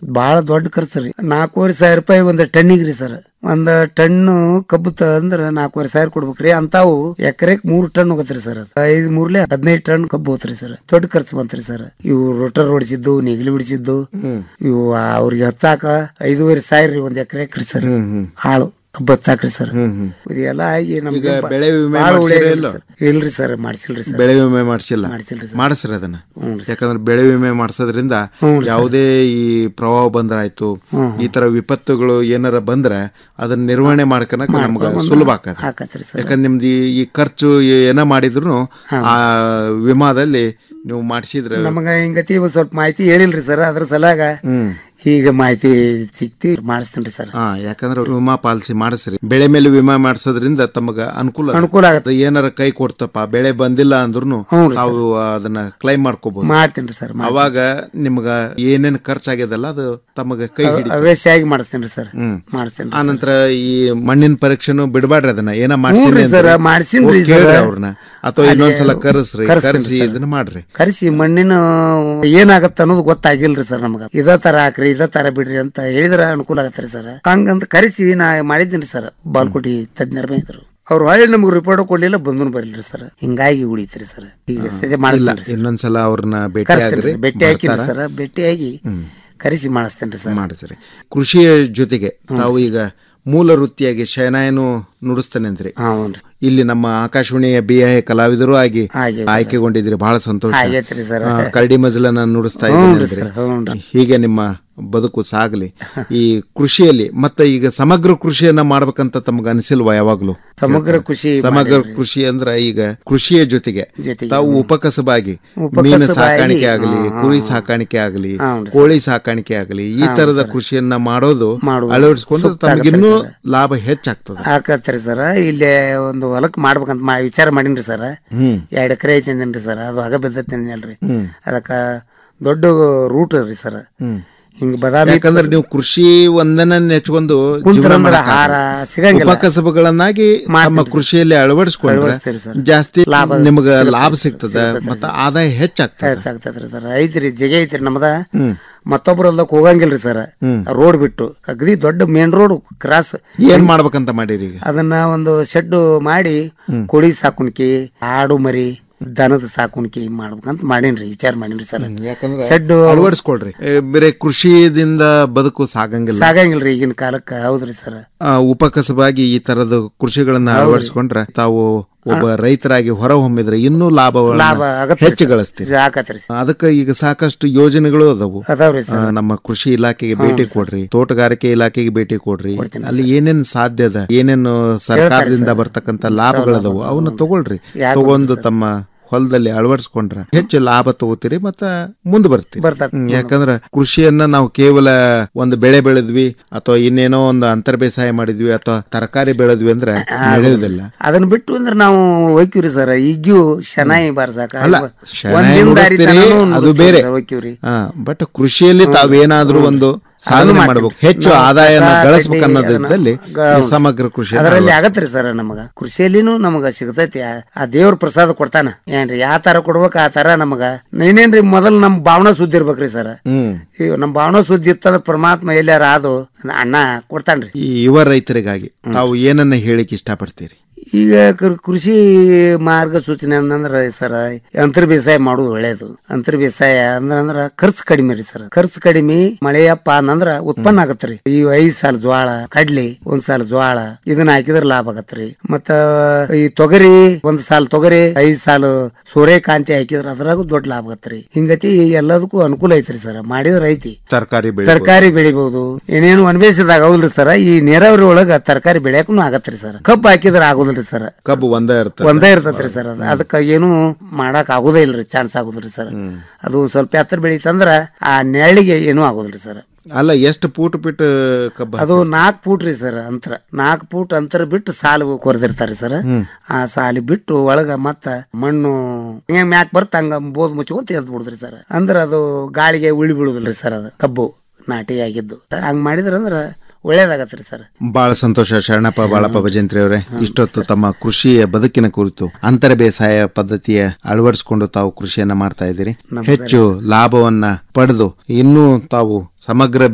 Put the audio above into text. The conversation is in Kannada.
ಬಾಳ ದೊಡ್ಡ ಖರ್ಚು ರೀ ನಾಲ್ಕೂವರೆ ಸಾವಿರ ರೂಪಾಯಿ ಒಂದ್ ಟನ್ನಿಗೆ ರೀ ಸರ್ ಒಂದ್ ಟನ್ ಕಬ್ಬು ಅಂದ್ರ ನಾಲ್ಕೂವರೆ ಸಾವಿರ ಕೊಡ್ಬೇಕ್ರಿ ಅಂತಾವು ಎಕರೆಕ್ ಮೂರ್ ಟನ್ ಹೋಗತ್ರಿ ಸರ್ ಅದು ಐದ್ ಮೂರ್ಲೆ ಹದಿನೈದು ಟನ್ ಕಬ್ಬು ಹೋತ್ರಿ ಸರ್ ದೊಡ್ಡ ಖರ್ಚು ಬಂತ್ರಿ ಸರ್ ಇವು ರೋಟರ್ ಹೊಡಿಸಿದ್ದು ನೆಗಲಿ ಬಿಡಿಸಿದ್ದು ಇವು ಅವ್ರಿಗೆ ಹಚ್ಚಾಕ ಐದೂವರೆ ಸಾವಿರ ರೀ ಒಂದ್ ಎಕರೆಕ್ ರೀ ಸರ್ ಹಾಳು ಕಬ್ಬು ಹಚ್ಚಾಕ್ರಿ ಸರ್ ಇದೆಲ್ಲ ಆಗಿ ನಮ್ಗೆ ಈಗ ಬ- ಬೆಳೆ ವಿಮೆ ಬಾಳ ಮಾಡ್ಸಿರೋ ಉಳಿಯಾಗಿಲ್ಲ ಇಲ್ಲೋ? ಸರ್. ಇಲ್ರಿ ಸರ್ ಮಾಡ್ಸಿಲ್ರಿ ಸರ್ ಬೆಳೆ ವಿಮೆ ಮಾಡಿಸಿಲ್ಲ ಮಾಡ್ಸಿಲ್ರಿ ಸರ್. ಮಾಡಿಸ್ರಿ ಅದನ್ನ ಹ್ಞೂ ರೀ ಯಾಕಂದ್ರೆ ಬೆಳೆ ವಿಮೆ ಮಾಡಿಸೋದ್ರಿಂದ ಹ್ಞೂ ರೀ ಸರ್. ಯಾವುದೇ ಈ ಪ್ರವಾಹ ಬಂದ್ರಾಯ್ತು ಹ್ಮ್. ಈ ತರ ವಿಪತ್ತುಗಳು ಏನಾರ ಬಂದ್ರೆ ಅದನ್ನ ನಿರ್ವಹಣೆ ಮಾಡ್ಕೊಳಕ್ ನಮ್ಗೆ ಮಾಡ್ಕೊಂಡು ಸುಲಭ ಆಕತ್ತೆ ಆಕತ್ರಿ ಸರ್ ಯಾಕಂದ್ರೆ ನಿಮ್ದು ಈ- ಈ ಖರ್ಚು ಏನ ಮಾಡಿದ್ರು ಆ ವಿಮಾದಲ್ಲಿ ನೀವು ಮಾಡಿಸಿದ್ರೆ ನಮಗ ಹಿಂಗತಿ ಒಂದ್ ಸ್ವಲ್ಪ ಮಾಹಿತಿ ಹೇಳಿಲ್ರಿ ಸರ್ ಅದ್ರ ಸಲಾಗ ಈಗ ಮಾಹಿತಿ ಸಿಕ್ತಿ ಮಾಡಿಸ್ತೇನ್ರಿ ಸರ್ ಹಾ ಯಾಕಂದ್ರೆ ವಿಮಾ ಪಾಲಿಸಿ ಮಾಡಿಸ್ರಿ ಬೆಳೆ ಮೇಲೆ ವಿಮಾ ಮಾಡಿಸೋದ್ರಿಂದ ತಮಗ ಅನುಕೂಲ ಅನುಕೂಲ ಆಗತ್ತೆ ಏನಾರ ಕೈ ಕೊಡ್ತಪ್ಪ ಬೆಳೆ ಬಂದಿಲ್ಲ ಅಂದ್ರೂ ಹ್ಞೂ ರೀ ತಾವು ಅದನ್ನ ಕ್ಲೈಮ್ ಮಾಡ್ಕೋಬಹುದು ಮಾಡ್ತೇನ್ರಿ ಸರ್ ಅವಾಗ ನಿಮ್ಗ ಏನೇನ್ ಖರ್ಚಾಗ್ಯದಲ್ಲ ಅದು ತಮಗ ಕೈ ಹಿಡಿ ಅವಶ್ಯವಾಗಿ ಮಾಡಿಸ್ತೇನ್ರಿ ಸರ್ ಹ್ಮ್ ಮಾಡಿಸ್ತೇನ್ರಿ ಆನಂತರ ಈ ಮಣ್ಣಿನ ಪರೀಕ್ಷೆನು ಬಿಡಬಾಡ್ರಿ ಅದನ್ನ ಏನ ಹ್ಞೂನ್ರಿ ಸರ್, ಮಾಡ್ಸೀನ್ರಿ ಸರ್. ಅವ್ರನ್ನ ಅಥವಾ ಇನ್ನೊಂದ್ಸಲ ಕರೆಸ್ರಿ ಕರೆಸ್ತೇನ್ರಿ ಕರೆಸಿ ಸರ್. ಇದನ್ನ ಮಾಡ್ರಿ ಕರೆಸಿ ಮಣ್ಣಿನ ಏನಾಗತ್ತ ಅನ್ನೋದು ಗೊತ್ತಾಗಿಲ್ರಿ ಸರ್ ನಮಗ ಇದ ತರ ಹಾಕ್ರಿ ಇದ ತರ ಬಿಡ್ರಿ ಅಂತ ಹೇಳಿದ್ರ ಅನುಕೂಲ ಆಗತ್ರಿ ಸರ್ ಹಂಗಂತ ಕರೆಸಿ ನಾ ಮಾಡಿದ್ದೀನಿ ಸರ್ ಬಾಲ್ಕೋಟಿ ತಜ್ಞರ ಇದ್ರು ಅವ್ರು ಹೊಳ್ಳಿ ನಮ್ಗೆ ರಿಪೋರ್ಟ್ ಕೊಡ್ಲಿಲ್ಲ ಬಂದನು ಬರಲ್ರಿ ಸರ್ ಹಿಂಗಾಗಿ ಉಳಿತ್ರಿ ಸರ್ ಈಗ ಸ್ಥಿತಿ ಇಲ್ಲ ಮಾಡಿಸ್ತೀನಿ ಇನ್ನೊಂದ್ಸಲ ಅವ್ರನ್ನ ಭೇಟಿ ಕರೆಸ್ತೇನೆ ಆಗ್ರಿ ಸರ್ ಭೇಟಿ ಹಾಕಿನಿ ಬರ್ತಾರ? ಸರ್ ಭೇಟಿಯಾಗಿ ಕರೆಸಿ ಮಾಡಿಸ್ತೇನ್ರಿ ಸರ್ ಮಾಡಿಸ್ರಿ ಕೃಷಿಯ ಜೊತೆಗೆ ತಾವು ಈಗ ಮೂಲ ವೃತ್ತಿಯಾಗಿ ಶಯನಾಯನು ನುಡಿಸ್ತಾನೆ ಅಂದ್ರಿ ಇಲ್ಲಿ ನಮ್ಮ ಆಕಾಶವಾಣಿಯ ಬಿ ಐ ಕಲಾವಿದರು ಆಗಿ ಹಾಗೆ ಸರ್. ಆಯ್ಕೆಗೊಂಡಿದ್ರಿ ಬಹಳ ಸಂತೋಷ ಆಗೈತ್ರಿ ಸರ್. ಆ, ಕರಡಿ ಮಜಲನ್ನ ನುಡಿಸ್ತಾ ಹ್ಞೂನ್ರಿ ಇದ್ದೀನಿ ಸರ್, ಹ್ಞೂನ್ರಿ. ಅಂದ್ರಿ. ಹೀಗೆ ನಿಮ್ಮ ಬದುಕು ಸಾಗಲಿ ಈ ಕೃಷಿಯಲ್ಲಿ ಮತ್ತೆ ಈಗ ಸಮಗ್ರ ಕೃಷಿಯನ್ನ ಮಾಡ್ಬೇಕಂತ ತಮ್ಗೆ ಅನಿಸಿಲ್ವಾ ಯಾವಾಗ್ಲೂ ಸಮಗ್ರ ಕೃಷಿ ಸಮಗ್ರ ಮಾಡೀವ್ರಿ. ಕೃಷಿ ಅಂದ್ರ ಈಗ ಕೃಷಿಯ ಜೊತೆಗೆ ಜೊತೆಗೆ, ತಾವು ಉಪಕಸಬಾಗಿ ಉಪಕಸಬಾಗಿ, ಮೀನು ಸಾಕಾಣಿಕೆ ಹಾ, ಆಗಲಿ ಹಾ, ಕುರಿ ಸಾಕಾಣಿಕೆ ಆಗಲಿ ಹೌನ್ರಿ ಸರ್. ಕೋಳಿ ಸಾಕಾಣಿಕೆ ಆಗಲಿ ಈ ಹೌನ್ರಿ ತರದ ಸರ್. ಕೃಷಿಯನ್ನ ಮಾಡೋದು ಮಾಡೋದು ಅಳವಡಿಸ್ಕೊಂಡು ಸೂಕ್ತ ತಮಗಿನ್ನೂ ಆಗತ್ತೆ ಸರ್. ಲಾಭ ಹೆಚ್ಚಾಗ್ತದೆ ಹಾಕತ್ರಿ ಸರ್ ಇಲ್ಲೇ ಒಂದು ಹೊಲಕ್ ಮಾಡ್ಬೇಕಂತ ಮಾ ವಿಚಾರ ಮಾಡೀನ್ರಿ ಸರ್ ಹ್ಮ್ ಎರಡ್ ಎಕರೆ ಐತಿ ಅಂದೇನ್ರಿ ಸರ್ ಅದು ಆಗ ಬಿದ್ದತ್ತೇನಲ್ರಿ ಹ್ಮ್. ಅದಕ್ಕ ದೊಡ್ಡ ರೂಟ್ ರೀ ಸರ್ ಹ್ಮ್. ಹಿಂಗ್ ಬದಾಮಿ ಯಾಕಂದ್ರೆ ನೀವು ಕೃಷಿ ಒಂದನ್ನ ನೆಚ್ಕೊಂಡು ಕುಂತ್ರ ಜೀವನ ಅಂದ್ರೆ ಮಾಡಕ್ಕಾಗಲ್ಲ. ಆಹಾರ ಸಿಗಂಗಿಲ್ಲ. ಉಪಕಸಬುಗಳನ್ನಾಗಿ ನಮ್ಮ ಕೃಷಿಯಲ್ಲಿ ಅಳವಡಿಸ್ಕೊಂಡ್ರೆ ಅಳವಡಿಸ್ತೀರಿ ಸರ್. ಜಾಸ್ತಿ ಲಾಭ ನಿಮ್ಗ ಸಿಗತ್ತೆ ಲಾಭ ಸರ್, ಸಿಗ್ತದೆ ಸಿಗತ್ತೆ ಮತ್ತೆ ಆದಾಯ ಹೆಚ್ಚಾಗ್ತದೆ ಹೆಚ್ಚಾಗ್ತದ್ರಿ ಸರ್ ಐತ್ರಿ ಜಗ ಐತ್ರಿ ನಮ್ದ ಹ್ಮ್. ಮತ್ತೊಬ್ರ ಹೊಲ್ದಕ್ ಹೋಗಂಗಿಲ್ರಿ ಸರ್ ಹ್ಮ್. ರೋಡ್ ಬಿಟ್ಟು ಅಗದಿ ದೊಡ್ಡ ಮೇನ್ ರೋಡ್ ಕ್ರಾಸ್ ಏನ್ ಮಾಡ್ಬೇಕಂತ ಮಾಡಿರಿ ಈಗ ಅದನ್ನ ಒಂದು ಶೆಡ್ ಮಾಡಿ ಕೋಳಿ ಸಾಕುಣಿಕೆ ಆಡು ಮರಿ ದನದ ಸಾಕುಣಿಕೆ ಮಾಡ್ಬೇಕಂತ ಮಾಡೀನ್ರಿ ವಿಚಾರ ಮಾಡೀನ್ರಿ ಸರ್ ಯಾಕಂದ್ರೆ ಶೆಡ್ ಅಳವಡಿಸ್ಕೊಳ್ರಿ ಏ, ಬೇರೆ ಕೃಷಿದಿಂದ ಬದುಕು ಸಾಗಂಗಿಲ್ಲ ಸಾಗಂಗಿಲ್ರಿ ಈಗಿನ ಕಾಲಕ್ಕ ಹೌದ್ರಿ ಸರ್ ಆ, ಉಪಕಸಬಾಗಿ ಈ ತರದ ಕೃಷಿಗಳನ್ನ ಅಳವಡಿಸ್ಕೊಂಡ್ರೆ ತಾವು ಒಬ್ಬ ರೈತರಾಗಿ ಹೊರ ಹೊಮ್ಮಿದ್ರೆ ಇನ್ನೂ ಲಾಭ ಲಾಭ ಆಗತ್ರಿ ಹೆಚ್ಚು ಸರ್. ಗಳಿಸ್ತೀರಿ ಆಕತ್ರಿ ಅದಕ್ಕೆ ಈಗ ಸಾಕಷ್ಟು ಯೋಜನೆಗಳು ಅದಾವು ಅದಾವ್ರಿ ಆ, ನಮ್ಮ ಕೃಷಿ ಇಲಾಖೆಗೆ ಭೇಟಿ ಕೊಡ್ರಿ ತೋಟಗಾರಿಕೆ ಇಲಾಖೆಗೆ ಭೇಟಿ ಕೊಡ್ರಿ ಅಲ್ಲಿ ಏನೇನ್ ಸಾಧ್ಯ ಅದ ಏನೇನು ಸರ್ಕಾರದಿಂದ ಬರ್ತಕ್ಕಂತ ಲಾಭಗಳದಾವು ಅವನ್ನ ತಗೊಳ್ರಿ ಯಾಕ್ ತಗೊಂಡು ತಮ್ಮ ಹೊಲದಲ್ಲಿ ಅಳವಡಿಸ್ಕೊಂಡ್ರ ಹೆಚ್ಚು ಲಾಭ ತಗೋತೀರಿ ಮತ್ತ ಮುಂದೆ ಬರ್ತೀರಿ ಬರ್ತಾರ. ಹ್ಮ್, ಯಾಕಂದ್ರ ಕೃಷಿಯನ್ನ ನಾವು ಕೇವಲ ಒಂದು ಬೆಳೆ ಬೆಳೆದ್ವಿ ಅಥವಾ ಇನ್ನೇನೋ ಒಂದು ಅಂತರ್ ಬೇಸಾಯ ಮಾಡಿದ್ವಿ ಅಥವಾ ತರಕಾರಿ ಬೆಳೆದ್ವಿ ಅಂದ್ರೆ ನಡೆಯುವುದಿಲ್ಲ ಅದನ್ನ ಬಿಟ್ಟು ಅಂದ್ರೆ ನಾವು ಹೋಯ್ಕಿವ್ರಿ ಸರ್ ಈಗ್ಯೂ ಶನಾಯಿ ಬಾರ್ಸಾಕ ಅಲ್ಲ ಶೆಣೈ ನುಡಿಸ್ತೀರಿ, ಅದು ಬೇರೆ ಹೋಯ್ಕಿವ್ರಿ ಬಟ್ ಕೃಷಿಯಲ್ಲಿ ತಾವೇನಾದ್ರೂ ಒಂದು ಸಾಧನೆ ಮಾಡಬೇಕು ಹೆಚ್ಚು ಆದಾಯನ ಗಳಿಸ್ಬೇಕು ಅನ್ನೋದ್ರಲ್ಲಿ ಈ ಸಮಗ್ರ ಕೃಷಿ ಅದರಲ್ಲಿ ಆಗತ್ರಿ ಸರ್ ನಮಗ ಕೃಷಿಯಲ್ಲಿನೂ ನಮಗ ಸಿಗತೈತಿ ಆ- ಆ ದೇವ್ರ ಪ್ರಸಾದ ಕೊಡ್ತಾನ ಏನ್ರಿ ಯಾವ ತರ ಕೊಡ್ಬೇಕು ಆ ತರ ನಮಗ ಏನೇನ್ರಿ ಮೊದಲ್ ನಮ್ ಭಾವನಾ ಸುದ್ದಿ ಇರ್ಬೇಕ್ರಿ ಸರ್ ಹ್ಮ್ ಈ ನಮ್ ಭಾವನಾ ಸುದ್ದಿ ಇತ್ತಂದ್ರ ಪರಮಾತ್ಮ ಎಲ್ಲಾರ ಆದು ಅಣ್ಣ ಕೊಡ್ತಾನ್ರಿ ಈ ಯುವ ರೈತರಿಗಾಗಿ ತಾವು ಏನನ್ನ ಹೇಳಿಕ್ ಇಷ್ಟಪಡ್ತೀರಿ ಈಗ ಕೃ- ಕೃಷಿ ಮಾರ್ಗಸೂಚನೆ ಅಂತಂದ್ರ ಸರ್ ಅಂತರ್ ಬೇಸಾಯ ಮಾಡೋದು ಒಳ್ಳೇದು ಅಂತರ್ ಬೇಸಾಯ ಅಂದ್ರ ಅಂದ್ರ ಖರ್ಚು ಕಡಿಮೆ ರೀ ಸರ್ ಖರ್ಚು ಕಡಿಮೆ ಮಳೆಯಪ್ಪ ಅಂದ್ರ ಉತ್ಪನ್ನ ಆಗತ್ರಿ ಈ ಐದ್ ಸಾಲ ಜ್ವಾಳ ಕಡ್ಲಿ ಒಂದ್ ಸಾಲ ಜ್ವಾಳ ಇದನ್ನ ಹಾಕಿದ್ರ ಲಾಭ ಆಗತ್ರಿ ಮತ್ತ ಈ ತೊಗರಿ ಒಂದ್ ಸಾಲ ತೊಗರಿ ಐದ್ ಸಾಲ ಸೂರ್ಯಕಾಂತಿ ಹಾಕಿದ್ರ ಅದ್ರಾಗೂ ದೊಡ್ಡ ಲಾಭ ಆಗತ್ರಿ ಹಿಂಗತಿ ಎಲ್ಲದಕ್ಕೂ ಅನುಕೂಲ ಐತ್ರಿ ಸರ್ ಮಾಡಿದ್ರ ಐತಿ ತರಕಾರಿ ಬೆಳೆ ತರಕಾರಿ ಬೆಳಿಬಹುದು ಏನೇನು ಅನ್ವೇಷಿದಾಗ ಆಗುದಿಲ್ರಿ ಸರ್ ಈ ನೀರಾವರಿ ಒಳಗ ತರಕಾರಿ ಬೆಳೆಯಕ್ಕೂ ಆಗತ್ರಿ ಸರ್ ಕಬ್ಬು ಹಾಕಿದ್ರ ಆಗುದಿಲ್ರಿ ಸರ್ ಕಬ್ಬು ಒಂದೇ ಇರ್ತದೆ ಒಂದೇ ಇರ್ತೈತ್ರಿ ಸರ್ ಅದು ಅದಕ್ಕ ಏನು ಮಾಡಕ್ ಆಗುದೇ ಇಲ್ರಿ ಚಾನ್ಸ್ ಆಗುದ್ರಿ ಸರ್ ಅದು ಸ್ವಲ್ಪ ಎತ್ತರ ಬೆಳೀತಂದ್ರ ಆ ನೆರಳಿಗೆ ಏನೂ ಆಗುದಿಲ್ರಿ ಸರ್ ಅಲ್ಲ ಎಷ್ಟು ಪೂಟ್ ಬಿಟ್ ಕಬ್ಬು ಅದು ನಾಲ್ಕು ಫೂಟ್ ರೀ ಸರ್ ಅಂತರ ನಾಲ್ಕು ಫೂಟ್ ಅಂತರ ಬಿಟ್ಟು ಸಾಲು ಕೊರೆದಿರ್ತಾರೆ ಸರ್ ಆ ಸಾಲಿ ಬಿಟ್ಟು ಒಳಗ ಮತ್ತ ಮಣ್ಣು ಹೆಂಗ್ ಮ್ಯಾಕ್ ಬರ್ತ ಹಂಗ ಬೋದ್ ಮುಚ್ಕೊಂತ ಎದ್ ಬಿಡುದ್ರಿ ಸರ್ ಅಂದ್ರ ಅದು ಗಾಳಿಗೆ ಉಳಿ ಬೀಳುದಿಲ್ರಿ ಸರ್ ಅದು ಕಬ್ಬು ನಾಟಿ ಆಗಿದ್ದು ಹಂಗ್ ಮಾಡಿದ್ರ ಅಂದ್ರ ಒಳ್ಳೇದಾಗತ್ರಿ ಸರ್ ಬಹಳ ಸಂತೋಷ ಶರಣಪ್ಪ ಬಾಳಪ್ಪ ಭಜಂತ್ರಿ ಅವರೇ ಇಷ್ಟೊತ್ತು ತಮ್ಮ ಕೃಷಿಯ ಬದುಕಿನ ಕುರಿತು ಅಂತರ ಬೇಸಾಯ ಪದ್ಧತಿಯ ಅಳವಡಿಸಿಕೊಂಡು ತಾವು ಕೃಷಿಯನ್ನ ಮಾಡ್ತಾ ಇದ್ದೀರಿ ಹೆಚ್ಚು ಲಾಭವನ್ನ ಪಡೆದು ಇನ್ನೂ ತಾವು ಸಮಗ್ರ